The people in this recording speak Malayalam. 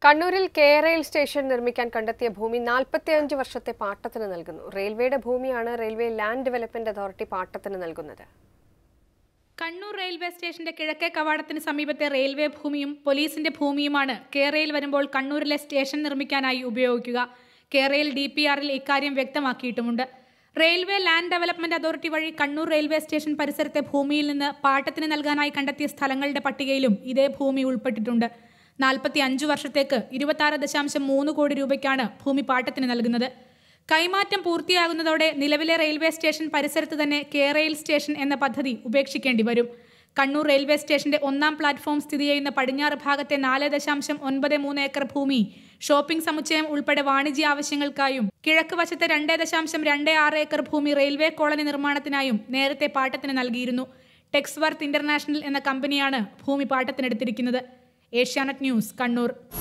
കണ്ണൂരിൽ കെ റെയിൽ സ്റ്റേഷൻ നിർമ്മിക്കാൻ കണ്ടെത്തിയ ഭൂമി 45 വർഷത്തെ പാട്ടത്തിന് നൽകുന്നു റെയിൽവേയുടെ ഭൂമിയാണ് റെയിൽവേ ലാൻഡ് ഡെവലപ്മെന്റ് അതോറിറ്റി പാട്ടത്തിന് നൽകുന്നത് കണ്ണൂർ റെയിൽവേ സ്റ്റേഷന്റെ കിഴക്കേ കവാടത്തിന് സമീപത്തെ റെയിൽവേ ഭൂമിയും പോലീസിന്റെ ഭൂമിയുമാണ് കേരയിൽ വരുമ്പോൾ കണ്ണൂരിലെ സ്റ്റേഷൻ നിർമ്മിക്കാനായി ഉപയോഗിക്കുക കേരയിൽ ഡി പി ആറിൽ ഇക്കാര്യം വ്യക്തമാക്കിയിട്ടുമുണ്ട് റെയിൽവേ ലാൻഡ് ഡെവലപ്മെന്റ് അതോറിറ്റി വഴി കണ്ണൂർ റെയിൽവേ സ്റ്റേഷൻ പരിസരത്തെ ഭൂമിയിൽ നിന്ന് പാട്ടത്തിന് നൽകാനായി കണ്ടെത്തിയ സ്ഥലങ്ങളുടെ പട്ടികയിലും ഇതേ ഭൂമി ഉൾപ്പെട്ടിട്ടുണ്ട് നാൽപ്പത്തി അഞ്ച് വർഷത്തേക്ക് ഇരുപത്തി ദശാംശം മൂന്ന് കോടി രൂപയ്ക്കാണ് ഭൂമി പാട്ടത്തിന് നൽകുന്നത് കൈമാറ്റം പൂർത്തിയാകുന്നതോടെ നിലവിലെ റെയിൽവേ സ്റ്റേഷൻ പരിസരത്ത് തന്നെ കെ റെയിൽ സ്റ്റേഷൻ എന്ന പദ്ധതി ഉപേക്ഷിക്കേണ്ടി വരും കണ്ണൂർ റെയിൽവേ സ്റ്റേഷന്റെ ഒന്നാം പ്ലാറ്റ്ഫോം സ്ഥിതി ചെയ്യുന്ന പടിഞ്ഞാറ് ഭാഗത്തെ നാല് ദശാംശം ഒൻപത് മൂന്ന് ഏക്കർ ഭൂമി ഷോപ്പിംഗ് സമുച്ചയം ഉൾപ്പെടെ വാണിജ്യ ആവശ്യങ്ങൾക്കായും കിഴക്ക് വശത്തെ രണ്ട് ദശാംശം രണ്ട് ആറ് ഏക്കർ ഭൂമി റെയിൽവേ കോളനി നിർമ്മാണത്തിനായും നേരത്തെ പാട്ടത്തിന് നൽകിയിരുന്നു ടെക്സ്വർത്ത് ഇന്റർനാഷണൽ എന്ന കമ്പനിയാണ് ഭൂമി പാട്ടത്തിനെടുത്തിരിക്കുന്നത് ഏഷ്യാനെറ്റ് ന്യൂസ് കണ്ണൂർ